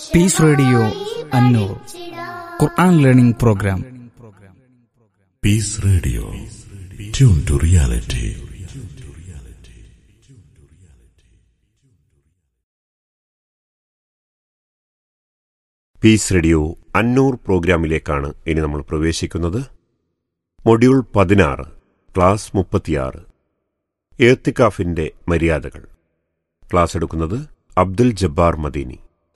piece radio Annoor Quran learning programme peace radio tune to reality peace radio Annoor പ്രോഗ്രാമിലേക്കാണ് ഇനി നമ്മൾ പ്രവേശിക്കുന്നത് മൊഡ്യൂൾ പതിനാറ് ക്ലാസ് മുപ്പത്തിയാറ് ഏത്തിക്കാഫിന്റെ മര്യാദകൾ ക്ലാസ് എടുക്കുന്നത് അബ്ദുൽ ജബ്ബാർ മദീനി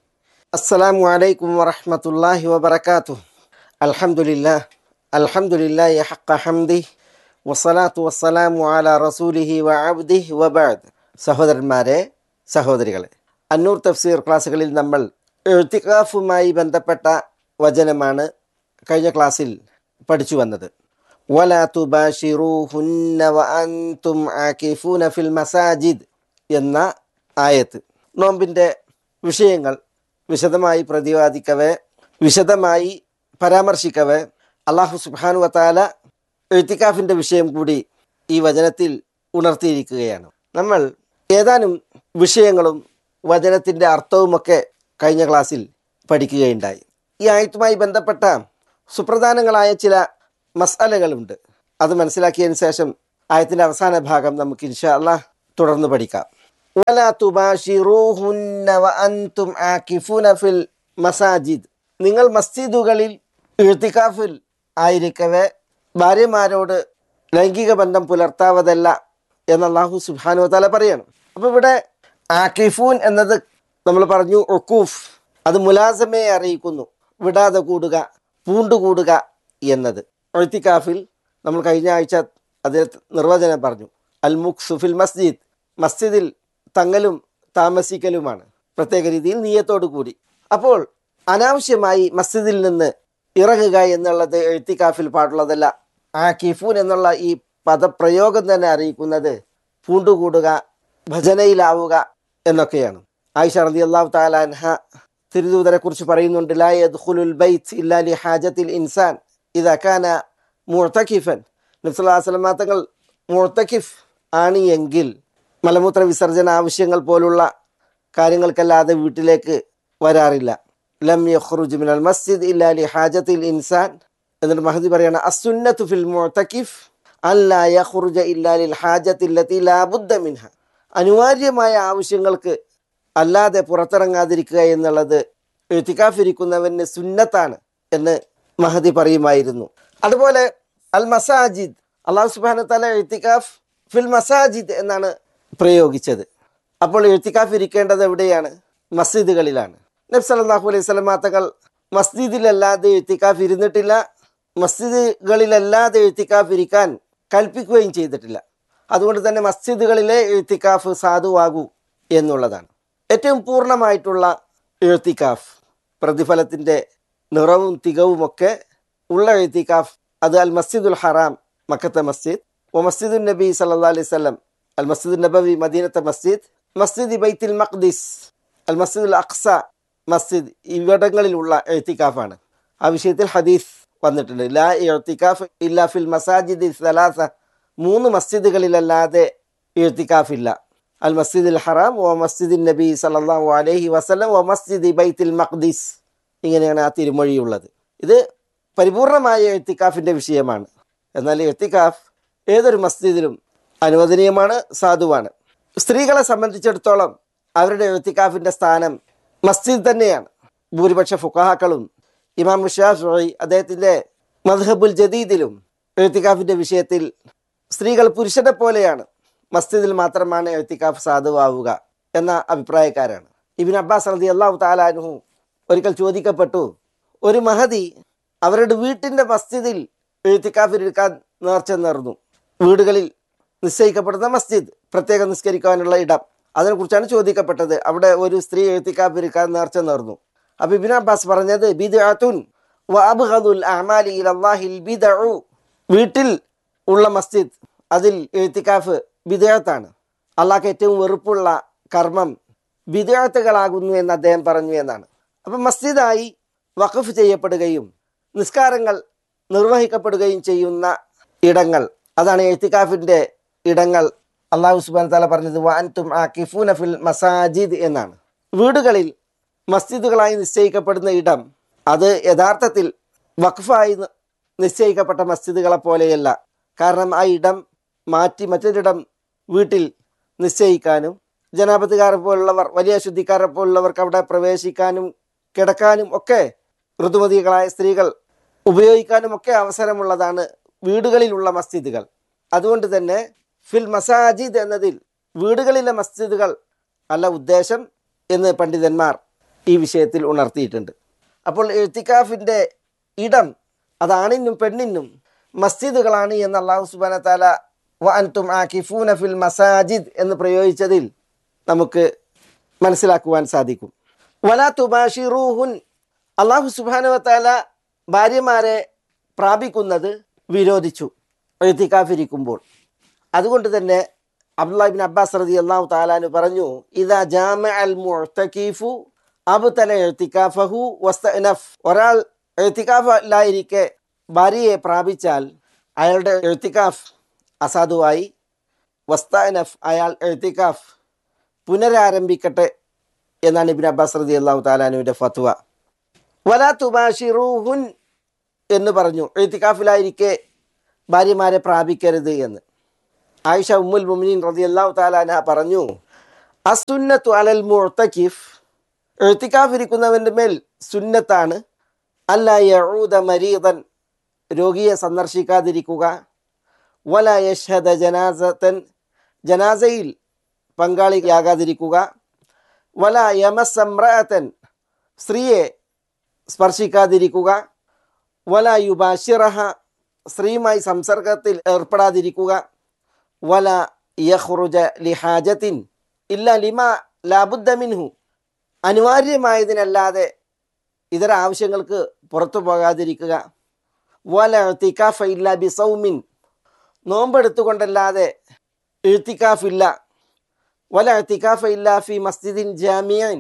السلام عليكم ورحمة الله وبركاته الحمد لله الحمد لله حق حمده والصلاة والسلام على رسوله وعبده وبعد സഹോദരന്മാരെ സഹോദരികളെ അന്നൂർ തഫ്സീർ ക്ലാസ്സുകളിൽ നമ്മൾ എഴുത്തിക്കാഫുമായി ബന്ധപ്പെട്ട വചനമാണ് കഴിഞ്ഞ ക്ലാസ്സിൽ പഠിച്ചു വന്നത് ولا تباشروهن وأنتم عاكفون في المساجد എന്ന ആയത്ത് നോമ്പിൻ്റെ വിഷയങ്ങൾ വിശദമായി പ്രതിപാദിക്കവേ വിശദമായി പരാമർശിക്കവേ അള്ളാഹു സുബാനു വത്താല എഴുത്തിക്കാഫിൻ്റെ വിഷയം കൂടി ഈ വചനത്തിൽ ഉണർത്തിയിരിക്കുകയാണ് നമ്മൾ ഏതാനും വിഷയങ്ങളും വചനത്തിൻ്റെ അർത്ഥവുമൊക്കെ കഴിഞ്ഞ ക്ലാസ്സിൽ പഠിക്കുകയുണ്ടായി ഈ ആയത്തുമായി ബന്ധപ്പെട്ട സുപ്രധാനങ്ങളായ ചില മസാലകളുണ്ട് അത് മനസ്സിലാക്കിയതിന് ശേഷം ആയത്തിൻ്റെ അവസാന ഭാഗം നമുക്ക് ഇൻഷാ അള്ളാഹ് തുടർന്ന് പഠിക്കാം ولا تباشروهن وأنتم عاكفون في المساجد നിങ്ങൾ മസ്ജിദുകളിൽ ഇഴ്ത്തിക്കാഫിൽ ആയിരിക്കവേ ഭാര്യമാരോട് ലൈംഗിക ബന്ധം പുലർത്താവതല്ല എന്ന് അള്ളാഹു സുബാനു തല പറയണം അപ്പോൾ ഇവിടെ ആക്കിഫൂൻ എന്നത് നമ്മൾ പറഞ്ഞു ഒക്കൂഫ് അത് മുലാസമയെ അറിയിക്കുന്നു വിടാതെ കൂടുക പൂണ്ടുകൂടുക എന്നത് ഒഴുത്തിക്കാഫിൽ നമ്മൾ കഴിഞ്ഞ ആഴ്ച അതിൽ നിർവചനം പറഞ്ഞു അൽ മുഖ് സുഫിൽ മസ്ജിദ് മസ്ജിദിൽ തങ്ങലും താമസിക്കലുമാണ് പ്രത്യേക രീതിയിൽ നീയത്തോടു കൂടി അപ്പോൾ അനാവശ്യമായി മസ്ജിദിൽ നിന്ന് ഇറങ്ങുക എന്നുള്ളത് എഴുത്തിക്കാഫിൽ പാടുള്ളതല്ല ആ കിഫൂൻ എന്നുള്ള ഈ പദപ്രയോഗം തന്നെ അറിയിക്കുന്നത് പൂണ്ടുകൂടുക ഭജനയിലാവുക എന്നൊക്കെയാണ് ആയിഷ റതി അള്ളാഹു താലാൻഹ തിരുദൂതരെ കുറിച്ച് പറയുന്നുണ്ട് ലാ യദ്ഖുലുൽ ബൈത്ത് ഇല്ലാ ലി ഹാജത്തിൽ ഇൻസാൻ ഇതക്കാന മുഴത്തക്കിഫൻ നബ്സുല്ലാ തങ്ങൾ മുഴത്തക്കിഫ് ആണ് എങ്കിൽ മലമൂത്ര വിസർജന ആവശ്യങ്ങൾ പോലുള്ള കാര്യങ്ങൾക്കല്ലാതെ വീട്ടിലേക്ക് വരാറില്ല ലം യഖ്റുജ് മിനൽ മസ്ജിദ് ഇല്ലാ ലി ഹാജത്തിൽ ഇൻസാൻ എന്നിട്ട് മഹദി പറയാണ് അസുന്നത്തു ഫിൽ മുഅ്തകിഫ് അല്ലാ യഖ്റുജ ഇല്ലാ ലിൽ ഹാജത്തിൽ ലത്തി ലാ ബുദ്ദ മിൻഹ അനിവാര്യമായ ആവശ്യങ്ങൾക്ക് അല്ലാതെ പുറത്തിറങ്ങാതിരിക്കുക എന്നുള്ളത് എഴുത്തിക്കാഫിരിക്കുന്നവന് സുന്നത്താണ് എന്ന് മഹദി പറയുമായിരുന്നു അതുപോലെ അൽ മസാജിദ് അള്ളാഹു സുബാന തല എഴുത്തിക്കാഫ് ഫിൽ മസാജിദ് എന്നാണ് പ്രയോഗിച്ചത് അപ്പോൾ എഴുത്തിക്കാഫ് ഇരിക്കേണ്ടത് എവിടെയാണ് മസ്ജിദുകളിലാണ് നബ് സല്ലാഹു അലൈഹി സ്വലമാ തങ്ങൾ മസ്ജിദിലല്ലാതെ എഴുത്തിക്കാഫ് ഇരുന്നിട്ടില്ല മസ്ജിദുകളിലല്ലാതെ എഴുത്തിക്കാഫ് ഇരിക്കാൻ കൽപ്പിക്കുകയും ചെയ്തിട്ടില്ല അതുകൊണ്ട് തന്നെ മസ്ജിദുകളിലെ എഴുത്തിക്കാഫ് സാധുവാകൂ എന്നുള്ളതാണ് ഏറ്റവും പൂർണ്ണമായിട്ടുള്ള എഴുത്തിക്കാഫ് പ്രതിഫലത്തിൻ്റെ നിറവും തികവുമൊക്കെ ഉള്ള എഴുത്തിക്കാഫ് അത് അൽ മസ്ജിദുൽ ഹറാം മക്കത്തെ മസ്ജിദ് ഒ മസ്ജിദുൽ നബി സല്ലാ അലൈഹി സ്വലം അൽ മസ്ജിദ് നബവി മദീനത്തെ മസ്ജിദ് മസ്ജിദ് ബൈത്തുൽ മഖ്ദിസ് അൽ മസ്ജിദുൽ അഖ്സ മസ്ജിദ് ഇവിടങ്ങളിലുള്ള എഴുത്തിക്കാഫാണ് ആ വിഷയത്തിൽ ഹദീസ് വന്നിട്ടുണ്ട് ലാ എഴുത്തിക്കാഫ് ഇല്ല ഫിൽ മസാജിദ് സലാസ മൂന്ന് മസ്ജിദുകളിലല്ലാതെ എഴുത്തിക്കാഫില്ല അൽ മസ്ജിദുൽ ഹറാം ഓ മസ്ജിദ് നബി സല്ലാഹു അലൈഹി വസല്ലം ഓ മസ്ജിദ് ബൈത്തുൽ മഖ്ദിസ് ഇങ്ങനെയാണ് ആ തിരുമൊഴിയുള്ളത് ഇത് പരിപൂർണമായ എഴുത്തിക്കാഫിൻ്റെ വിഷയമാണ് എന്നാൽ എഴുത്തിക്കാഫ് ഏതൊരു മസ്ജിദിലും അനുവദനീയമാണ് സാധുവാണ് സ്ത്രീകളെ സംബന്ധിച്ചിടത്തോളം അവരുടെ എഴുത്തിക്കാഫിൻ്റെ സ്ഥാനം മസ്ജിദ് തന്നെയാണ് ഭൂരിപക്ഷ ഫുഖാക്കളും ഇമാം ഷാഫി അദ്ദേഹത്തിൻ്റെ മദ്ഹബുൽ ജദീദിലും എഴുത്തിക്കാഫിൻ്റെ വിഷയത്തിൽ സ്ത്രീകൾ പുരുഷനെ പോലെയാണ് മസ്ജിദിൽ മാത്രമാണ് എഴുത്തിക്കാഫ് സാധുവാവുക എന്ന അഭിപ്രായക്കാരാണ് ഇബിൻ അബ്ബാസ് റതി അള്ളാഹു താലാനുഹു ഒരിക്കൽ ചോദിക്കപ്പെട്ടു ഒരു മഹതി അവരുടെ വീട്ടിൻ്റെ മസ്ജിദിൽ എഴുത്തിക്കാഫിരിക്കാൻ നേർച്ച നേർന്നു വീടുകളിൽ നിശ്ചയിക്കപ്പെടുന്ന മസ്ജിദ് പ്രത്യേകം നിസ്കരിക്കാനുള്ള ഇടം അതിനെക്കുറിച്ചാണ് ചോദിക്കപ്പെട്ടത് അവിടെ ഒരു സ്ത്രീ എഴുത്തിക്കാഫിരിക്കാൻ നേർച്ച നേർന്നു അപ്പൊ ഇബിൻ അബ്ബാസ് പറഞ്ഞത് ബിദ്അത്തുൻ വഅബ്ഗദുൽ അഅമാലി ഇലല്ലാഹിൽ ബിദ്ഉ വീട്ടിൽ ഉള്ള മസ്ജിദ് അതിൽ എഴുത്തിക്കാഫ് ബിദ്അത്താണ് അള്ളാഹ്ക്ക് ഏറ്റവും വെറുപ്പുള്ള കർമ്മം ബിദ്അത്തുകളാകുന്നു എന്ന് അദ്ദേഹം പറഞ്ഞു എന്നാണ് അപ്പം മസ്ജിദായി വഖഫ് ചെയ്യപ്പെടുകയും നിസ്കാരങ്ങൾ നിർവഹിക്കപ്പെടുകയും ചെയ്യുന്ന ഇടങ്ങൾ അതാണ് എഴുത്തിക്കാഫിൻ്റെ ഇടങ്ങൾ അള്ളാഹു സുബാൻ താല പറഞ്ഞത് വാൻതും ആ കിഫൂന ഫിൽ മസാജിദ് എന്നാണ് വീടുകളിൽ മസ്ജിദുകളായി നിശ്ചയിക്കപ്പെടുന്ന ഇടം അത് യഥാർത്ഥത്തിൽ വഖഫായി നി- നിശ്ചയിക്കപ്പെട്ട മസ്ജിദുകളെ പോലെയല്ല കാരണം ആ ഇടം മാറ്റി മറ്റൊരിടം വീട്ടിൽ നിശ്ചയിക്കാനും ജനാപത്തുകാരെ പോലുള്ളവർ വലിയ ശുദ്ധിക്കാരെ പോലുള്ളവർക്ക് അവിടെ പ്രവേശിക്കാനും കിടക്കാനും ഒക്കെ ഋതുമതികളായ സ്ത്രീകൾ ഉപയോഗിക്കാനും ഒക്കെ അവസരമുള്ളതാണ് വീടുകളിലുള്ള മസ്ജിദുകൾ അതുകൊണ്ട് തന്നെ ഫിൽ മസാജിദ് എന്നതിൽ വീടുകളിലെ മസ്ജിദുകൾ അല്ല ഉദ്ദേശം എന്ന് പണ്ഡിതന്മാർ ഈ വിഷയത്തിൽ ഉണർത്തിയിട്ടുണ്ട് അപ്പോൾ എഴുത്തിക്കാഫിൻ്റെ ഇടം അത് ആണിനും പെണ്ണിനും മസ്ജിദുകളാണ് എന്ന് അള്ളാഹു സുബാന താല വ അൻതും ആക്കിഫൂന ഫിൽ മസാജിദ് എന്ന് പ്രയോഗിച്ചതിൽ നമുക്ക് മനസ്സിലാക്കുവാൻ സാധിക്കും വലാ തുബാഷിറൂഹുൻ അള്ളാഹു സുബാനുവത്താല ഭാര്യമാരെ പ്രാപിക്കുന്നത് വിരോധിച്ചു എഴുത്തിക്കാഫിരിക്കുമ്പോൾ അതുകൊണ്ട് തന്നെ അബ്ദുല്ലാഹിബിൻ അബ്ബാസ് റതി അള്ളാഹു താലാന് പറഞ്ഞു ഇതാ ജാമ അൽ മുഅ്തഖീഫു അബ്തല എഴുത്തിക്കാഫഹു വസ്തനഫ് ഒരാൾ എഴുത്തിക്കാഫിലായിരിക്കെ ഭാര്യയെ പ്രാപിച്ചാൽ അയാളുടെ എഴുത്തിക്കാഫ് അസാധുവായി വസ്തനഫ് അയാൾ എഴുത്തിക്കാഫ് പുനരാരംഭിക്കട്ടെ എന്നാണ് ഇബിൻ അബ്ബാസ് റതി അള്ളാഹു താലാനുവിൻ്റെ ഫത്വ വലാ തുബാഷിറൂഹുൻ എന്ന് പറഞ്ഞു എഴുത്തിക്കാഫിലായിരിക്കെ ഭാര്യമാരെ പ്രാപിക്കരുത് എന്ന് ആയിഷ ഉമ്മുൽ മുമിനീൻ റതി അള്ളാഹു താലാന പറഞ്ഞു അസുന്നത്തു അലൽ മുഅ്തകിഫ് എഴുത്തിക്കാഫിരിക്കുന്നവൻ്റെ മേൽ സുന്നത്താണ് അല്ല യഊദ മരീദൻ രോഗിയെ സന്ദർശിക്കാതിരിക്കുക വല യഷ്ഹദ ജനാസത്തൻ ജനാസയിൽ പങ്കാളിയാകാതിരിക്കുക വല യമസമ്രഅത്തൻ സ്ത്രീയെ സ്പർശിക്കാതിരിക്കുക വല യുബാഷിറഹ സ്ത്രീയുമായി സംസർഗത്തിൽ ഏർപ്പെടാതിരിക്കുക വല യഹ്റുജ ലിഹാജത്തിൻ ഇല്ല ലിമ ലാബുദ്ദ മിൻഹു അനിവാര്യമായതിനല്ലാതെ ഇതര ആവശ്യങ്ങൾക്ക് പുറത്തു പോകാതിരിക്കുക വല എഴുത്തിക്കാഫ ഇല്ല ബിസൗമിൻ നോമ്പെടുത്തുകൊണ്ടല്ലാതെ എഴുത്തിക്കാഫില്ല വല എഴുത്തിക്കാഫ ഇല്ല ഫി മസ്ജിദിൻ ജാമിയൻ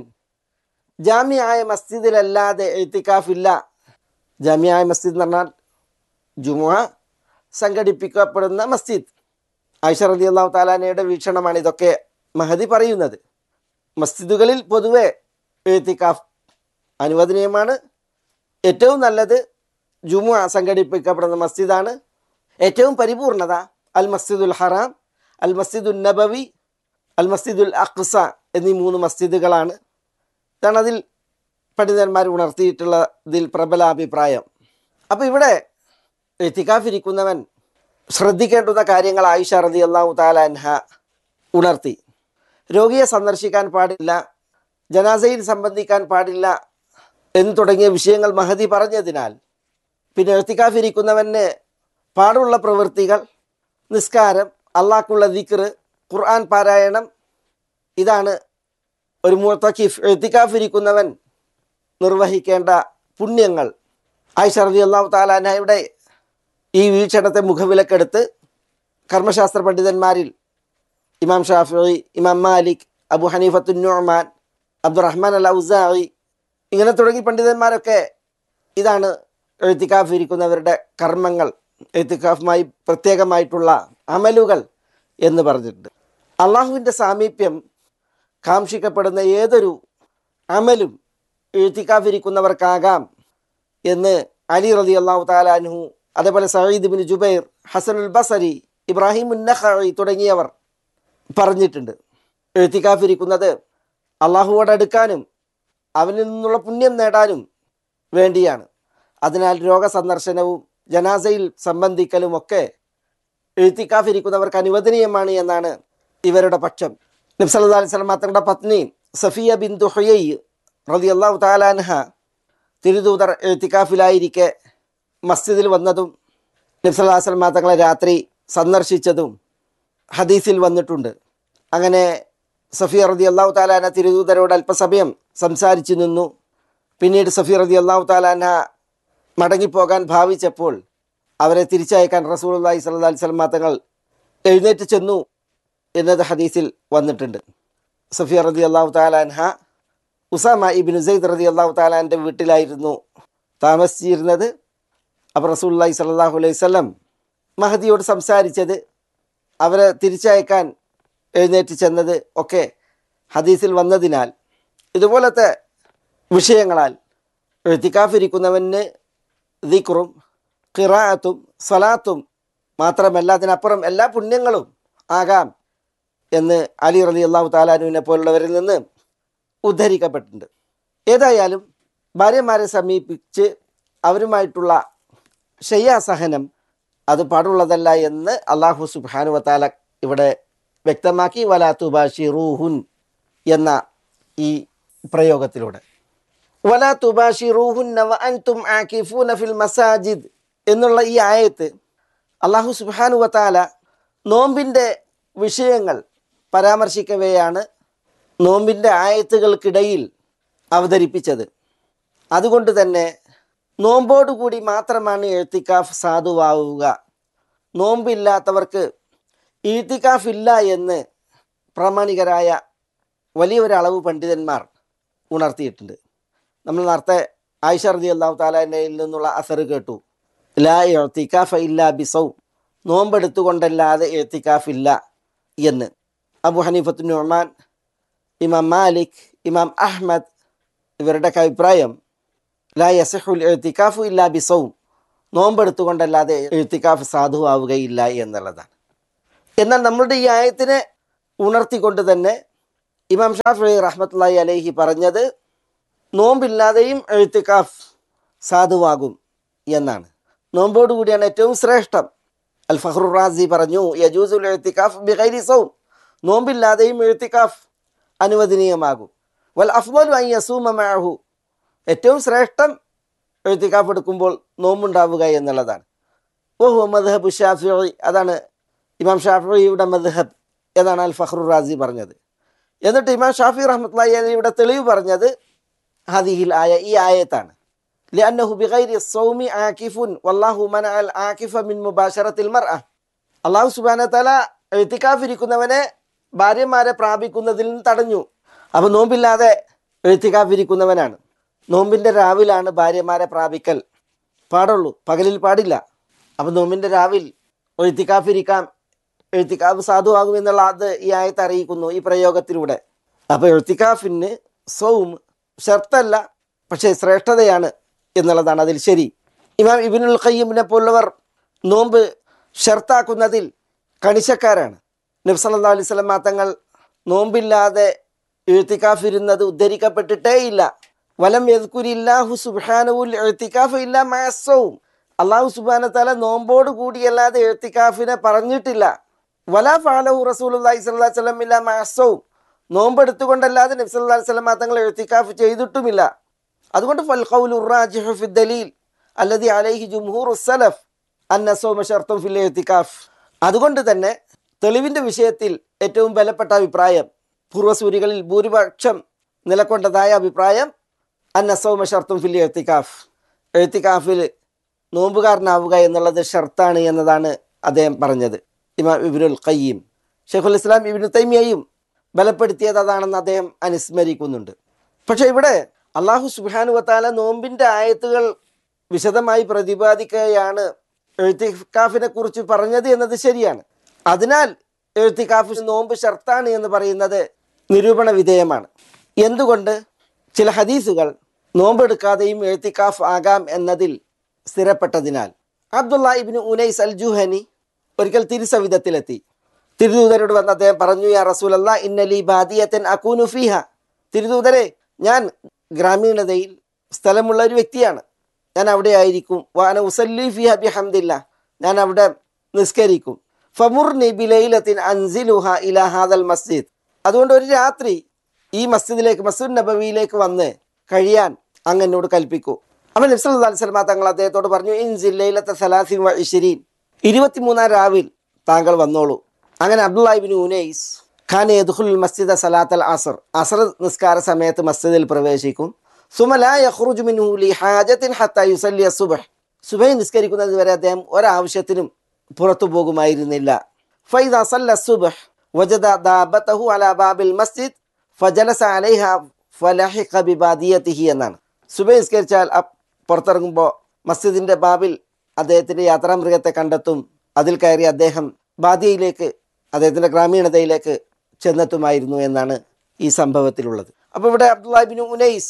ജാമ്യായ മസ്ജിദിലല്ലാതെ എഴുത്തിക്കാഫില്ല ജാമ്യായ മസ്ജിദ് എന്ന് പറഞ്ഞാൽ ജുമുഅ സംഘടിപ്പിക്കപ്പെടുന്ന മസ്ജിദ് ആയിഷ റതി അള്ളാഹു താലാനയുടെ വീക്ഷണമാണ് ഇതൊക്കെ മഹദി പറയുന്നത് മസ്ജിദുകളിൽ പൊതുവെ എഴുത്തിക്കാഫ് അനുവദനീയമാണ് ഏറ്റവും നല്ലത് ജുമുഅ സംഘടിപ്പിക്കപ്പെടുന്ന മസ്ജിദാണ് ഏറ്റവും പരിപൂർണത അൽ മസ്ജിദുൽ ഹറാം അൽ മസ്ജിദുൽ നബവി അൽ മസ്ജിദുൽ അഖ്സ എന്നീ മൂന്ന് മസ്ജിദുകളാണ് ഇതാണ് അതിൽ പണ്ഡിതന്മാർ ഉണർത്തിയിട്ടുള്ള ഇതിൽ പ്രബല അഭിപ്രായം അപ്പോൾ ഇവിടെ എത്തിക്കാഫിരിക്കുന്നവൻ ശ്രദ്ധിക്കേണ്ടുന്ന കാര്യങ്ങൾ ആയിഷ റതി അള്ളാഹു താലാൻഹ ഉണർത്തി രോഗിയെ സന്ദർശിക്കാൻ പാടില്ല ജനാസയിൽ സംബന്ധിക്കാൻ പാടില്ല എന്ന് തുടങ്ങിയ വിഷയങ്ങൾ മഹദി പറഞ്ഞതിനാൽ പിന്നെ എഴുത്തിക്കാഫിരിക്കുന്നവന് പാടുള്ള പ്രവൃത്തികൾ നിസ്കാരം അള്ളാഹ്ക്കുള്ള ദിക്ർ ഖുർആൻ പാരായണം ഇതാണ് ഒരു മുത്തഖീഫ് എഴുത്തിക്കാഫിരിക്കുന്നവൻ നിർവഹിക്കേണ്ട പുണ്യങ്ങൾ ആയിഷ റതി അള്ളാഹു താലാനയുടെ ഈ വീക്ഷണത്തെ മുഖവിലക്കെടുത്ത് കർമ്മശാസ്ത്ര പണ്ഡിതന്മാരിൽ ഇമാം ഷാഫി ഇമാം മാലിക് അബു ഹനീഫത്തുൻ നുഅ്മാൻ അബ്ദുറഹ്മാൻ അൽ ഔസായി ഇങ്ങനെ തുടങ്ങി പണ്ഡിതന്മാരൊക്കെ ഇതാണ് എഴുത്തിക്കാഫ് ഇരിക്കുന്നവരുടെ കർമ്മങ്ങൾ എഴുത്തിക്കാഫുമായി പ്രത്യേകമായിട്ടുള്ള അമലുകൾ എന്ന് പറഞ്ഞിട്ടുണ്ട് അള്ളാഹുവിൻ്റെ സാമീപ്യം കാക്ഷിക്കപ്പെടുന്ന ഏതൊരു അമലും എഴുത്തിക്കാഫിരിക്കുന്നവർക്കാകാം എന്ന് അലി റതി അള്ളാഹു താലാൻഹു അതേപോലെ സയ്യിദ് ബിൻ ജുബൈർ ഹസനുൽ ബസരി ഇബ്രാഹിം ഉന്നഖി തുടങ്ങിയവർ പറഞ്ഞിട്ടുണ്ട് എഴുത്തിക്കാഫിരിക്കുന്നത് അള്ളാഹുവോട് അടുക്കാനും അവനിൽ നിന്നുള്ള പുണ്യം നേടാനും വേണ്ടിയാണ് അതിനാൽ രോഗസന്ദർശനവും ജനാസയിൽ സംബന്ധിക്കലും ഒക്കെ എഴുത്തിക്കാഫിരിക്കുന്നവർക്ക് അനുവദനീയമാണ് എന്നാണ് ഇവരുടെ പക്ഷം നബ്സല്ലാ അലൈഹി സ്വലം തങ്ങളുടെ പത്നി സഫിയ ബിൻ ദുഹയ്യ് റതി അള്ളാഹു താലാൻഹ തിരുദൂതർ എഴുത്തിക്കാഫിലായിരിക്കെ മസ്ജിദിൽ വന്നതും നബ്സല്ലാ സ്വലം തങ്ങളെ രാത്രി സന്ദർശിച്ചതും ഹദീസിൽ വന്നിട്ടുണ്ട് അങ്ങനെ സഫിയ റതി അള്ളാഹു താലാന തിരുദൂതരോട് അല്പസമയം സംസാരിച്ചു നിന്നു പിന്നീട് സഫിയ റതി അള്ളാഹു താലാന മടങ്ങിപ്പോകാൻ ഭാവിച്ചപ്പോൾ അവരെ തിരിച്ചയക്കാൻ റസൂൽ അള്ളാഹി സ്വല്ലാ അലൈഹി സ്വലം തങ്ങൾ എഴുന്നേറ്റ് ചെന്നു എന്നത് ഹദീസിൽ വന്നിട്ടുണ്ട് സഫിയ റതി അള്ളാഹു താലാൻഹ ഉസാമ ഇബിൻ സെയ്ദ് റതി അള്ളാഹു താലാൻ്റെ വീട്ടിലായിരുന്നു താമസിച്ചിരുന്നത് അപ്പോൾ റസൂൽ അള്ളാഹി സ്വല്ലാഹു അലൈഹി സ്വലം മഹദിയോട് സംസാരിച്ചത് അവരെ തിരിച്ചയക്കാൻ എഴുന്നേറ്റ് ചെന്നത് ഒക്കെ ഹദീസിൽ വന്നതിനാൽ ഇതുപോലത്തെ വിഷയങ്ങളാൽ എഴുത്തിക്കാഫിരിക്കുന്നവന് ദിക്റും ഖിറാഅത്തും സലാത്തും മാത്രമല്ല അതിനപ്പുറം എല്ലാ പുണ്യങ്ങളും ആകാം എന്ന് അലി റലി അള്ളാഹു താലാനുവിനെ പോലുള്ളവരിൽ നിന്ന് ഉദ്ധരിക്കപ്പെട്ടിട്ടുണ്ട് ഏതായാലും ഭാര്യമാരെ സമീപിച്ച് അവരുമായിട്ടുള്ള ശയ്യാസഹനം അത് പാടുള്ളതല്ല എന്ന് അള്ളാഹു സുബാനു വത്താല ഇവിടെ വ്യക്തമാക്കി വലാ തുബാഷിറൂഹുൻ എന്ന ഈ പ്രയോഗത്തിലൂടെ വലാ തുബാഷിറൂഹുൻ വ അൻതും ആകിഫൂന ഫിൽ മസാജിദ് എന്നുള്ള ഈ ആയത്ത് അള്ളാഹു സുബാനു വത്താല നോമ്പിൻ്റെ വിഷയങ്ങൾ പരാമർശിക്കവെയാണ് നോമ്പിൻ്റെ ആയത്തുകൾക്കിടയിൽ അവതരിപ്പിച്ചത് അതുകൊണ്ട് തന്നെ നോമ്പോടുകൂടി മാത്രമാണ് എഴുത്തിക്കാഫ് സാധുവാവുക നോമ്പില്ലാത്തവർക്ക് ഈത്തിക്കാഫ് ഇല്ല എന്ന് പ്രാമാണികരായ വലിയൊരളവ് പണ്ഡിതന്മാർ ഉണർത്തിയിട്ടുണ്ട് നമ്മൾ നേരത്തെ ആയിഷ റതി അള്ളാഹു താലാൻ്റെ നിന്നുള്ള അസറ് കേട്ടു ലാ എഴുത്തിക്കാഫ ഇല്ല ബിസൗ നോമ്പെടുത്തുകൊണ്ടല്ലാതെ എഴുത്തിക്കാഫ് ഇല്ല എന്ന് അബു ഹനീഫത്തു നുഹ്മാൻ ഇമാം മാലിക് ഇമാം അഹ്മദ് ഇവരുടെയൊക്കെ അഭിപ്രായം ലാ യസഹുൽ എഴുത്തിക്കാഫു ഇല്ല ബിസൗം നോമ്പെടുത്തുകൊണ്ടല്ലാതെ എഴുത്തിക്കാഫ് സാധുവാവുകയില്ല എന്നുള്ളതാണ് എന്നാൽ നമ്മളുടെ ഈ ആയത്തിനെ ഉണർത്തിക്കൊണ്ട് തന്നെ ഇമാം ഷാഫി റഹ്മത്തുള്ളി അലൈഹി പറഞ്ഞത് നോമ്പില്ലാതെയും എഴുത്തിക്കാഫ് സാധുവാകും എന്നാണ് നോമ്പോടുകൂടിയാണ് ഏറ്റവും ശ്രേഷ്ഠം അൽ ഫഹ്റു റാസി പറഞ്ഞു യജൂസുൽ എഴുത്തിക്കാഫ് ബിഗൈരി സൗം നോമ്പില്ലാതെയും എഴുത്തിക്കാഫ് അനുവദനീയമാകും വൽ അഫ്വൽ ഐ യസൂമ മഅഹു ഏറ്റവും ശ്രേഷ്ഠം എഴുത്തിക്കാഫ് എടുക്കുമ്പോൾ നോമ്പുണ്ടാവുക എന്നുള്ളതാണ് ഓഹു മദ്ഹബ് ഷാഫി അതാണ് ഇമാം ഷാഫിയുടെ മദ്ഹബ് എന്നാണ് അൽ ഫഹ്റു റാസി പറഞ്ഞത് എന്നിട്ട് ഇമാം ഷാഫി റഹ്മത്തുള്ളി അലിയുടെ തെളിവ് പറഞ്ഞത് ഹദിഹിൽ ആയ ഈ ആയത്താണ് لأنه بغير الصوم عاكف والله منع العاكف من مباشرة المرأة അള്ളാഹു സുബാന തല എഴുത്തിക്കാഫിരിക്കുന്നവനെ ഭാര്യമാരെ പ്രാപിക്കുന്നതിൽ നിന്ന് തടഞ്ഞു അപ്പോൾ നോമ്പില്ലാതെ എഴുത്തിക്കാഫിരിക്കുന്നവനാണ് നോമ്പിൻ്റെ രാവിലാണ് ഭാര്യമാരെ പ്രാപിക്കൽ പാടുള്ളൂ പകലിൽ പാടില്ല അപ്പം നോമ്പിൻ്റെ രാവിൽ എഴുത്തിക്കാഫിരിക്കാം എഴുത്തിക്കാഫ് സാധുവാകുമെന്നുള്ള അത് ഈ ആയത്ത് അറിയിക്കുന്നു ഈ പ്രയോഗത്തിലൂടെ അപ്പോൾ എഴുത്തിക്കാഫിന് സൗം ഷർത്തല്ല പക്ഷേ ശ്രേഷ്ഠതയാണ് എന്നുള്ളതാണ് അതിൽ ശരി ഇമാം ഇബിനുൽ ഖയ്യമിനെ പോലുള്ളവർ നോമ്പ് ഷർത്താക്കുന്നതിൽ കണിശക്കാരാണ് നബ്സല്ലാ അലൈഹി സ്വലം തങ്ങൾ നോമ്പില്ലാതെ എഴുത്തിക്കാഫിരുന്നത് ഉദ്ധരിക്കപ്പെട്ടിട്ടേ ഇല്ല വലം യദ്കുരില്ലാഹു സുബ്ഹാനവുൽ എഴുത്തിക്കാഫ് ഇല്ല മാസവും അള്ളാഹു സുബാന തല നോമ്പോട് കൂടിയല്ലാതെ എഴുത്തിക്കാഫിനെ പറഞ്ഞിട്ടില്ല വല ഫാലഹു റസൂലി സ്വല്ലാ വല്ലം ഇല്ല മാസവും നോമ്പെടുത്തുകൊണ്ടല്ലാതെ നബ്സല്ലാ സ്വലം തങ്ങൾ എഴുത്തിക്കാഫ് ചെയ്തിട്ടുമില്ല അതുകൊണ്ട് ഫൽഖൗലുറാജിഹു ഫി ദലീൽ അല്ലതി അലൈഹി ജുംഹൂർ സലഫ് അന്നസോമ ഷർത്തും ഫിൽ എഴുത്തിക്കാഫ് അതുകൊണ്ട് തന്നെ തെളിവിൻ്റെ വിഷയത്തിൽ ഏറ്റവും ബലപ്പെട്ട അഭിപ്രായം പൂർവ്വസൂരികളിൽ ഭൂരിപക്ഷം നിലക്കൊണ്ടതായ അഭിപ്രായം അന്നസോമ ഷർത്തും ഫിൽ എഴുത്തിക്കാഫ് എഴുത്തിക്കാഫിൽ നോമ്പുകാരനാവുക എന്നുള്ളത് ഷർത്താണ് എന്നതാണ് അദ്ദേഹം പറഞ്ഞത് ഇമാം ഇബിനുൽ ഖയ്യീം ഷെയ്ഖുൽ ഇസ്ലാം ഇബിനു തൈമിയയും ബലപ്പെടുത്തിയത് അതാണെന്ന് അദ്ദേഹം അനുസ്മരിക്കുന്നുണ്ട് പക്ഷേ ഇവിടെ അള്ളാഹു സുബാനു വത്താല നോമ്പിൻ്റെ ആയത്തുകൾ വിശദമായി പ്രതിപാദിക്കുകയാണ് എഴുത്തിക്കാഫിനെ കുറിച്ച് പറഞ്ഞത് എന്നത് ശരിയാണ് അതിനാൽ എഴുത്തിക്കാഫ് നോമ്പ് ഷർത്താണ് എന്ന് പറയുന്നത് നിരൂപണ വിധേയമാണ് എന്തുകൊണ്ട് ചില ഹദീസുകൾ നോമ്പെടുക്കാതെയും എഴുത്തിക്കാഫ് ആകാം എന്നതിൽ സ്ഥിരപ്പെട്ടതിനാൽ അബ്ദുള്ള ഇബിന് ഉനൈസ് അൽ ജുഹനി ഒരിക്കൽ തിരുസവിധത്തിലെത്തി തിരുദൂതരോട് വന്ന് അദ്ദേഹം പറഞ്ഞു യാ റസൂലല്ല ഇന്നലി ബാദിയത്തൻ അക്കൂനു ഫീഹ തിരുദൂതരെ ഞാൻ ഗ്രാമീണതയിൽ സ്ഥലമുള്ള ഒരു വ്യക്തിയാണ് ഞാൻ അവിടെ ആയിരിക്കും വാന ഉസല്ലി ഫിഹ ബിഹംദില്ല ഞാൻ അവിടെ നിസ്കരിക്കും ഫമുർ ബിലൈലത്തിൻ അൻസിലുഹ ഇല ഹാദൽ മസ്ജിദ് അതുകൊണ്ട് ഒരു രാത്രി ഈ മസ്ജിദിലേക്ക് മസ്ജിദ് നബവിയിലേക്ക് വന്ന് കഴിയാൻ അങ്ങ് എന്നോട് കൽപ്പിക്കൂ അപ്പോൾ നബ്സ് അലൈഹി സ്വലമ തങ്ങൾ അദ്ദേഹത്തോട് പറഞ്ഞു ഇൻസില്ലത്തെ സലാസിൻ വ ഇഷിരീൻ ഇരുപത്തിമൂന്നാം രാവിൽ താങ്കൾ വന്നോളൂ അങ്ങനെ അബ്ദുല്ലാഹിബിൻ ഉനൈസ് ഖാൻ യദ്ഖുൽ മസ്ജിദ സലാത്തൽ അസർ അസർ നിസ്കാര സമയത്ത് മസ്ജിദിൽ പ്രവേശിക്കും സുമല യഖ്റുജു മിൻഹു ലി ഹാജത്തിൻ ഹത്ത യുസല്ലി സുബഹ് സുബഹി നിസ്കരിക്കുന്നത് വരെ അദ്ദേഹം ഒരാവശ്യത്തിനും പുറത്തു പോകുമായിരുന്നില്ല ഫൈദ സല്ല സുബഹ് വജദ ദാബത്തഹു അലാ ബാബിൽ മസ്ജിദ് ഫജലസ അലൈഹ ഫലഹിഖ ബിബാദിയത്തിഹി എന്നാണ് സുബഹി നിസ്കരിച്ചാൽ അപ്പ് പുറത്തിറങ്ങുമ്പോൾ മസ്ജിദിൻ്റെ ബാബിൽ അദ്ദേഹത്തിൻ്റെ യാത്രാമൃഗത്തെ കണ്ടെത്തും അതിൽ കയറി അദ്ദേഹം ബാദിയയിലേക്ക് അദ്ദേഹത്തിൻ്റെ ഗ്രാമീണതയിലേക്ക് ചെന്നെത്തുമായിരുന്നു എന്നാണ് ഈ സംഭവത്തിലുള്ളത് അപ്പോൾ ഇവിടെ അബ്ദുല്ലാഹിബിൻ ഉനൈസ്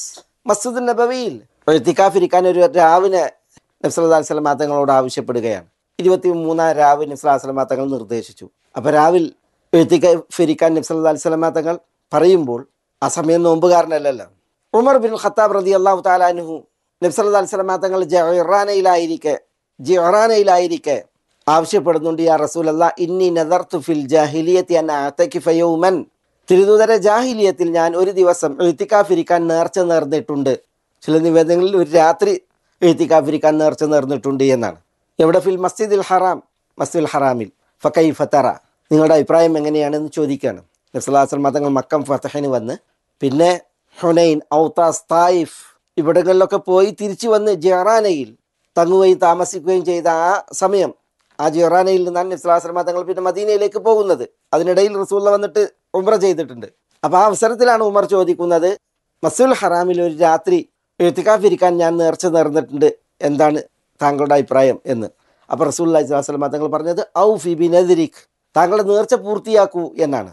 മസ്ജിദ് നബവിയിൽ എഴുത്തിക്കാഫ് ഇരിക്കാൻ ഒരു രാവിനെ നബ്സല്ലാ സ്വലമാ തങ്ങളോട് ആവശ്യപ്പെടുകയാണ് ഇരുപത്തി മൂന്നാം രാവ് നബ്സല്ലാ സ്വലമാ തങ്ങൾ നിർദ്ദേശിച്ചു അപ്പോൾ രാവിൽ എഴുത്തിക്കാഫ് ഇരിക്കാൻ നബ്സല്ലാ സ്വലമാ തങ്ങൾ പറയുമ്പോൾ ആ സമയം നോമ്പുകാരനല്ലല്ലോ ഉമർ ബിൻ ഖത്താബ് റതി അള്ളാഹു താലാനുഹു നബ്സല്ലാ സ്വലമാ തങ്ങൾ ജൊറാനയിലായിരിക്കെ ജൊറാനയിലായിരിക്കെ ആവശ്യപ്പെടുന്നുണ്ട് യാ റസൂൽ അല്ലാ ഇന്നി നദർത്തു ഫിൽ ജാഹിലിയത്തി അൻ അഅതകിഫ യൗമൻ തിരുദൂതര ജാഹിലിയത്തിൽ ഞാൻ ഒരു ദിവസം എഴുത്തിക്കാഫിരിക്കാൻ നേർച്ച നേർന്നിട്ടുണ്ട് ചില നിവേദനങ്ങളിൽ ഒരു രാത്രി എഴുത്തിക്കാഫിരിക്കാൻ നേർച്ച നേർന്നിട്ടുണ്ട് എന്നാണ് എവിടെ ഫിൽ മസ്ജിദുൽ ഹറാം മസ്ജിദുൽ ഹറാമിൽ ഫക്കൈ ഫത്തറ നിങ്ങളുടെ അഭിപ്രായം എങ്ങനെയാണെന്ന് ചോദിക്കുകയാണ് നബ്സലാസ്ലം മതങ്ങൾ മക്കം ഫത്തഹിന് വന്ന് പിന്നെ ഹുനൈൻ ഔത്താസ് തായിഫ് ഇവിടങ്ങളിലൊക്കെ പോയി തിരിച്ചു വന്ന് ജെറാനയിൽ തങ്ങുകയും താമസിക്കുകയും ചെയ്ത ആ സമയം ആ ജെറാനയിൽ നിന്നാണ് നബ്സലാസ്ലം തങ്ങൾ പിന്നെ മദീനയിലേക്ക് പോകുന്നത് അതിനിടയിൽ റസൂള്ള വന്നിട്ട് ഉംറ ചെയ്തിട്ടുണ്ട് അപ്പോൾ ആ അവസരത്തിലാണ് ഉമർ ചോദിക്കുന്നത് മസ്ജിദുൽ ഹറാമിൽ ഒരു രാത്രി എഴുത്തിക്കാഫിരിക്കാൻ ഞാൻ നേർച്ച നേർന്നിട്ടുണ്ട് എന്താണ് താങ്കളുടെ അഭിപ്രായം എന്ന് അപ്പോൾ റസൂൽ അലൈഹി സ്വലാസ്ലം തങ്ങൾ പറഞ്ഞത് ഔ ഫി ബിനദിരിഖ് താങ്കളുടെ നേർച്ച പൂർത്തിയാക്കൂ എന്നാണ്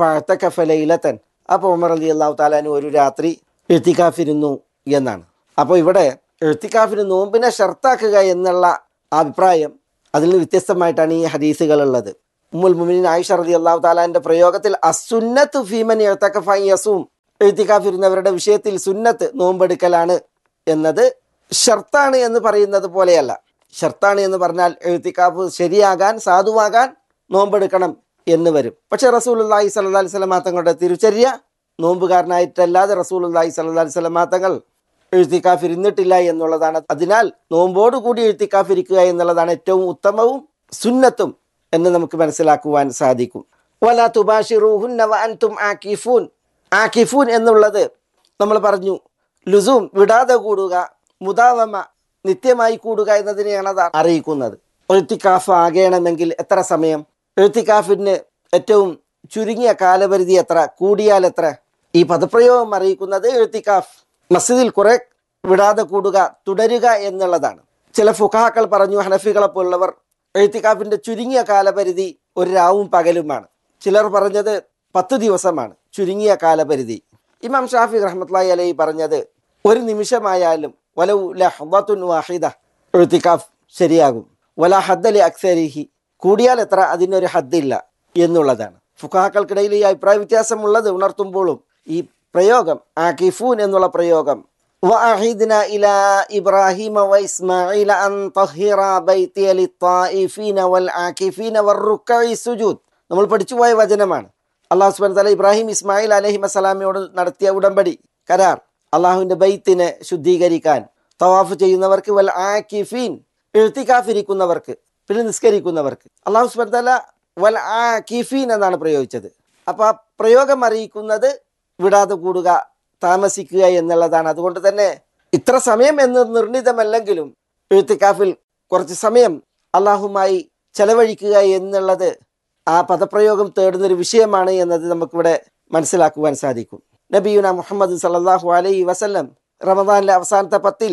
ഫലത്തൻ അപ്പോൾ ഉമർ അലി അള്ളാഹു താലാനു ഒരു രാത്രി എഴുത്തിക്കാഫിരുന്നു എന്നാണ് അപ്പോൾ ഇവിടെ എഴുത്തിക്കാഫിന് നോമ്പിനെ ഷർത്താക്കുക എന്നുള്ള അഭിപ്രായം അതിൽ നിന്ന് വ്യത്യസ്തമായിട്ടാണ് ഈ ഹദീസുകൾ ഉള്ളത് ഉമ്മുൽ മുമിനിൻ ആയിഷ റതി അള്ളാഹു താലാന്റെ പ്രയോഗത്തിൽ അസുന്നത്ത് ഫീമൻ എഴുത്തക്കഫായി യസൂം എഴുത്തിക്കാഫിരുന്നവരുടെ വിഷയത്തിൽ സുന്നത്ത് നോമ്പെടുക്കലാണ് എന്നത് ഷർത്താണ് എന്ന് പറയുന്നത് പോലെയല്ല ഷർത്താണ് എന്ന് പറഞ്ഞാൽ എഴുത്തിക്കാഫ് ശരിയാകാൻ സാധുവാകാൻ നോമ്പെടുക്കണം എന്ന് വരും പക്ഷേ റസൂലുല്ലാഹി സല്ലാ അലൈഹി സ്വലമാ തങ്ങളുടെ തിരുചര്യ നോമ്പുകാരനായിട്ടല്ലാതെ റസൂലുല്ലാഹി സല്ലാ അലൈഹി സ്വലമാ തങ്ങൾ എഴുത്തിക്കാഫ് ഇരുന്നിട്ടില്ല എന്നുള്ളതാണ് അതിനാൽ നോമ്പോട് കൂടി എഴുത്തിക്കാഫ് ഇരിക്കുക എന്നുള്ളതാണ് ഏറ്റവും ഉത്തമവും സുന്നത്തും എന്ന് നമുക്ക് മനസ്സിലാക്കുവാൻ സാധിക്കും വല തുബാഷിറൂഹുന്ന വ അൻതും ആക്കിഫൂൻ ആക്കിഫൂൻ എന്നുള്ളത് നമ്മൾ പറഞ്ഞു ലുസൂം വിടാതെ കൂടുക മുതാവമ നിത്യമായി കൂടുക എന്നതിനെയാണ് അത് അറിയിക്കുന്നത് എഴുത്തിക്കാഫ് ആകണമെങ്കിൽ എത്ര സമയം എഴുത്തിക്കാഫിന് ഏറ്റവും ചുരുങ്ങിയ കാലപരിധി എത്ര കൂടിയാൽ എത്ര ഈ പദപ്രയോഗം അറിയിക്കുന്നത് എഴുത്തിക്കാഫ് മസ്ജിദിൽ കുറെ വിടാതെ കൂടുക തുടരുക എന്നുള്ളതാണ് ചില ഫുഖാക്കൾ പറഞ്ഞു ഹനഫികളെ പോലുള്ളവർ എഴുത്തിക്കാഫിന്റെ ചുരുങ്ങിയ കാലപരിധി ഒരു രാവും പകലുമാണ് ചിലർ പറഞ്ഞത് പത്ത് ദിവസമാണ് ചുരുങ്ങിയ കാലപരിധി ഇമാം ഷാഫി റഹ്മത്ലായി അലൈ പറഞ്ഞത് ഒരു നിമിഷമായാലും വലൗ ലഹ്ദത്തുൻ വാഹിദ എഴുത്തിക്കാഫ് ശരിയാകും വല ഹദ്ദലി അക്സരിഹി കൂടിയാൽ എത്ര അതിനൊരു ഹദ്ദില്ല എന്നുള്ളതാണ് ഫുഖാക്കൾക്കിടയിൽ ഈ അഭിപ്രായ വ്യത്യാസമുള്ളത് ഉണർത്തുമ്പോഴും ഈ പ്രയോഗം ആക്കിഫൂൻ എന്നുള്ള പ്രയോഗം وأعهدنا إلى إبراهيم وإسماعيل أن طهر بيتي للطائفين والعاكفين والركع السجود നമ്മൾ പഠിച്ചുപോയ വചനമാണ് അള്ളാഹു സുബാൻ തല ഇബ്രാഹിം ഇസ്മായിൽ അലഹി വസ്സലാമിയോട് നടത്തിയ ഉടമ്പടി കരാർ അള്ളാഹുവിന്റെ ബൈത്തിനെ ശുദ്ധീകരിക്കാൻ തവാഫ് ചെയ്യുന്നവർക്ക് വൽ ആക്കിഫീൻ എഴുത്തിക്കാഫിരിക്കുന്നവർക്ക് പിന്നെ നിസ്കരിക്കുന്നവർക്ക് അള്ളാഹു സുബാൻ തല വൽ ആക്കിഫീൻ എന്നാണ് പ്രയോഗിച്ചത് അപ്പൊ ആ പ്രയോഗം അറിയിക്കുന്നത് വിടാതെ കൂടുക താമസിക്കുക എന്നുള്ളതാണ് അതുകൊണ്ട് തന്നെ ഇത്ര സമയം എന്ന് നിർണിതമല്ലെങ്കിലും എഴുത്തിക്കാഫിൽ കുറച്ച് സമയം അള്ളാഹുമായി ചെലവഴിക്കുക എന്നുള്ളത് ആ പദപ്രയോഗം തേടുന്നൊരു വിഷയമാണ് എന്നത് നമുക്കിവിടെ മനസ്സിലാക്കുവാൻ സാധിക്കും നബിയുന മുഹമ്മദ് സല്ലാഹു അലൈഹി വസല്ലം റമദാനിലെ അവസാനത്തെ പത്തിൽ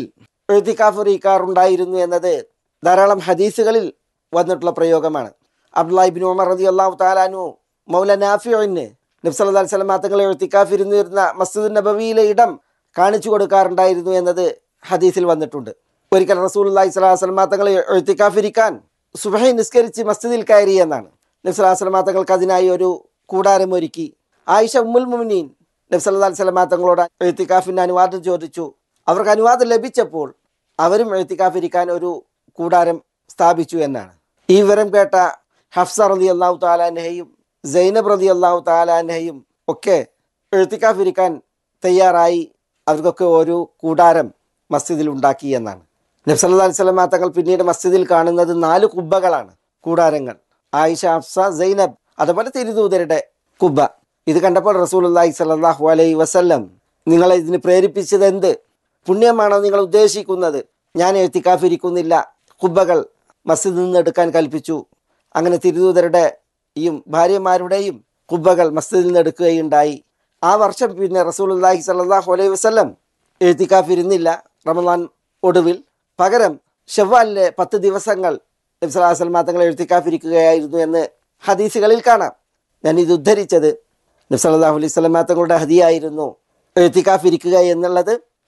എഴുത്തിക്കാഫറിക്കാറുണ്ടായിരുന്നു എന്നത് ധാരാളം ഹദീസുകളിൽ വന്നിട്ടുള്ള പ്രയോഗമാണ് അബ്ദുല്ലാഹിബിൻ ഉമർ റതി അള്ളാഹു താലാനു മൗല നാഫിയോന് നബ്സല്ലാ സ്വലമാ തങ്ങൾ എഴുത്തിക്കാഫിരുന്നിരുന്ന മസ്ജിദ് നബവിയിലെ ഇടം കാണിച്ചു കൊടുക്കാറുണ്ടായിരുന്നു എന്നത് ഹദീസിൽ വന്നിട്ടുണ്ട് ഒരിക്കൽ റസൂൽ അള്ളാഹി സ്വലാഹു സ്വലമാ തങ്ങൾ എഴുത്തിക്കാഫിരിക്കാൻ സുബഹി നിസ്കരിച്ച് മസ്ജിദിൽ കയറി എന്നാണ് നബ്സല്ലാ സ്വലമാ തങ്ങൾക്ക് അതിനായി ഒരു കൂടാരം ഒരുക്കി ആയിഷ ഉമ്മുൽ മുമിനീൻ നബ്സല്ലാ സ്വലമാ തങ്ങളോട് എഴുത്തിക്കാഫിൻ്റെ അനുവാദം ചോദിച്ചു അവർക്ക് അനുവാദം ലഭിച്ചപ്പോൾ അവരും എഴുത്തിക്കാഫിരിക്കാൻ ഒരു കൂടാരം സ്ഥാപിച്ചു എന്നാണ് ഈ വിവരം കേട്ട ഹഫ്സ റലി അള്ളാഹു താലാൻഹയും സൈനബ് റലി അള്ളാഹു താലാൻഹയും ഒക്കെ എഴുത്തിക്കാഫിരിക്കാൻ തയ്യാറായി അവർക്കൊക്കെ ഒരു കൂടാരം മസ്ജിദിൽ ഉണ്ടാക്കി എന്നാണ് നബ്സല്ലാ സ്വലമാ തങ്ങൾ പിന്നീട് മസ്ജിദിൽ കാണുന്നത് നാല് കുബ്ബകളാണ് കൂടാരങ്ങൾ ആയിഷ ഹഫ്സ സൈനബ് അതുപോലെ തിരുദൂതരുടെ കുബ്ബ ഇത് കണ്ടപ്പോൾ റസൂൽ അള്ളാഹി സലാഹു അലൈ വസല്ലം നിങ്ങളെ ഇതിന് പ്രേരിപ്പിച്ചത് എന്ത് പുണ്യമാണോ നിങ്ങൾ ഉദ്ദേശിക്കുന്നത് ഞാൻ എഴുത്തിക്കാഫിരിക്കുന്നില്ല കുബ്ബകൾ മസ്ജിദിൽ നിന്ന് എടുക്കാൻ കൽപ്പിച്ചു അങ്ങനെ തിരുദൂതരുടെയും ഭാര്യമാരുടെയും കുബ്ബകൾ മസ്ജിദിൽ നിന്ന് എടുക്കുകയുണ്ടായി ആ വർഷം പിന്നെ റസൂൽ അള്ളാഹി സലാഹു അലൈഹി വസല്ലം എഴുത്തിക്കാഫിരുന്നില്ല റമദാൻ ഒടുവിൽ പകരം ഷവ്വാലിലെ പത്ത് ദിവസങ്ങൾ നബ്സലാസ്ലമാ തങ്ങൾ എഴുത്തിക്കാഫിരിക്കുകയായിരുന്നു എന്ന് ഹദീസുകളിൽ കാണാം ഞാൻ ഇത് ഉദ്ധരിച്ചത് നബ്സലാഹു അലൈഹി സ്വലമാ തങ്ങളുടെ ഹദിയായിരുന്നു എഴുത്തിക്കാഫിരിക്കുക എന്നുള്ളത്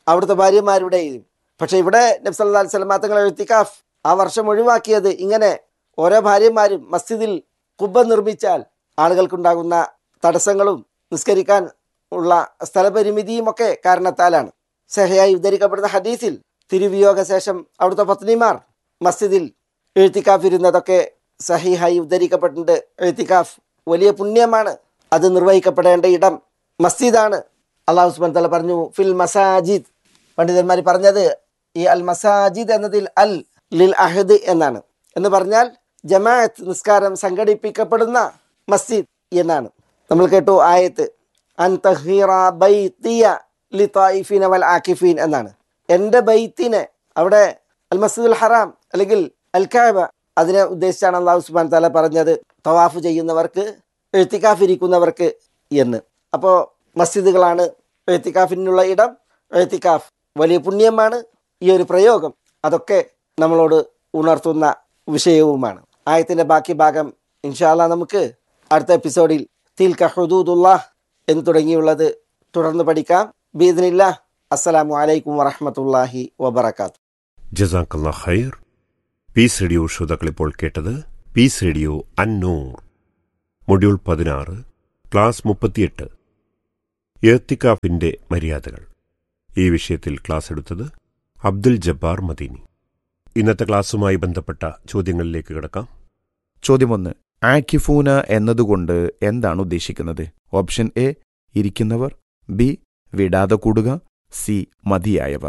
അവിടുത്തെ ഭാര്യമാരുടെയും പക്ഷെ ഇവിടെ നബ്സല്ലാ സ്വലമാ തങ്ങൾ എഴുത്തിക്കാഫ് ആ വർഷം ഒഴിവാക്കിയത് ഇങ്ങനെ ഓരോ ഭാര്യമാരും മസ്ജിദിൽ കുബ്ബ നിർമ്മിച്ചാൽ ആളുകൾക്കുണ്ടാകുന്ന തടസ്സങ്ങളും നിസ്കരിക്കാൻ ഉള്ള സ്ഥലപരിമിതിയും ഒക്കെ കാരണത്താലാണ് സഹയായി ഉദ്ധരിക്കപ്പെടുന്ന ഹദീസിൽ തിരുവിയോഗ ശേഷം അവിടുത്തെ പത്നിമാർ മസ്ജിദിൽ എഴുത്തിക്കാഫ് ഇരുന്നതൊക്കെ സഹിഹായി ഉദ്ധരിക്കപ്പെട്ടിട്ടുണ്ട് എഴുത്തിക്കാഫ് വലിയ പുണ്യമാണ് അത് നിർവഹിക്കപ്പെടേണ്ട ഇടം മസ്ജിദാണ് അള്ളാഹു സുബാൻ തല പറഞ്ഞു ഫിൽ മസാജിദ് പണ്ഡിതന്മാർ പറഞ്ഞത് ഈ അൽ മസാജിദ് എന്നതിൽ അൽ ലിൽ അഹദ് എന്നാണ് എന്ന് പറഞ്ഞാൽ ജമാഅത്ത് നിസ്കാരം സംഘടിപ്പിക്കപ്പെടുന്ന മസ്ജിദ് എന്നാണ് നമ്മൾ കേട്ടു ആയത്ത് അൻ തഹീറ ബൈത്തിയ ലി തായിഫീന വൽ ആക്കിഫീൻ എന്നാണ് എൻ്റെ ബൈത്തിനെ അവിടെ അൽ മസ്ജിദുൽ ഹറാം അല്ലെങ്കിൽ അൽ കാബ അതിനെ ഉദ്ദേശിച്ചാണ് അള്ളാഹു സുബാൻ തല പറഞ്ഞത് തവാഫ് ചെയ്യുന്നവർക്ക് എഴുത്തിക്കാഫ് ഇരിക്കുന്നവർക്ക് എന്ന് അപ്പോൾ മസ്ജിദുകളാണ് എഴുത്തിക്കാഫിനുള്ള ഇടം എഴുത്തിക്കാഫ് വലിയ പുണ്യമാണ് ഈ ഒരു പ്രയോഗം അതൊക്കെ നമ്മളോട് ഉണർത്തുന്ന വിഷയവുമാണ് ആയത്തിൻ്റെ ബാക്കി ഭാഗം ഇൻഷാല്ല നമുക്ക് അടുത്ത എപ്പിസോഡിൽ തിൽക ഹുദൂദുല്ലാഹ് എന്ന് തുടങ്ങിയുള്ളത് തുടർന്ന് പഠിക്കാം ബീദിനില്ല അസ്സലാമു അലൈക്കും വറഹമത്തല്ലാഹി വബർക്കാത്തു ജസാക്കല്ലാ ഖൈർ പീസ് റേഡിയോ ശ്രോതാക്കൾ ഇപ്പോൾ കേട്ടത് പീസ് റേഡിയോ അന്നൂർ മൊഡ്യൂൾ പതിനാറ് ക്ലാസ് മുപ്പത്തിയെട്ട് ഏത്തിക്കാഫിന്റെ മര്യാദകൾ ഈ വിഷയത്തിൽ ക്ലാസ് എടുത്തത് അബ്ദുൽ ജബ്ബാർ മദീനി ഇന്നത്തെ ക്ലാസ്സുമായി ബന്ധപ്പെട്ട ചോദ്യങ്ങളിലേക്ക് കിടക്കാം ചോദ്യം ഒന്ന് ആക്കിഫൂന എന്നതുകൊണ്ട് എന്താണ് ഉദ്ദേശിക്കുന്നത് ഓപ്ഷൻ എ ഇരിക്കുന്നവർ ബി വിടാതെ കൂടുക സി മതിയായവർ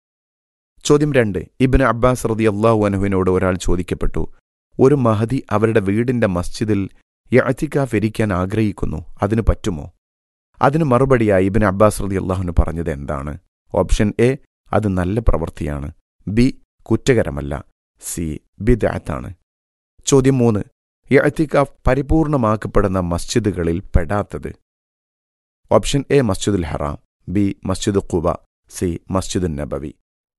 ചോദ്യം രണ്ട് ഇബിന് അബ്ബാസ് റതി അള്ളാഹു അനുവിനോട് ഒരാൾ ചോദിക്കപ്പെട്ടു ഒരു മഹതി അവരുടെ വീടിന്റെ മസ്ജിദിൽ യഅത്തിക്കാഫ് ഇരിക്കാൻ ആഗ്രഹിക്കുന്നു അതിന് പറ്റുമോ അതിന് മറുപടിയായി ഇബിന് അബ്ബാസ് റതി അള്ളാഹുന് പറഞ്ഞത് എന്താണ് ഓപ്ഷൻ എ അത് നല്ല പ്രവൃത്തിയാണ് ബി കുറ്റകരമല്ല സി ബിദാത്താണ് ചോദ്യം മൂന്ന് യഅത്തിക്കാഫ് പരിപൂർണമാക്കപ്പെടുന്ന മസ്ജിദുകളിൽ പെടാത്തത് ഓപ്ഷൻ എ മസ്ജിദുൽ ഹറാം ബി മസ്ജിദ് ഖുബ സി മസ്ജിദുൻ നബവി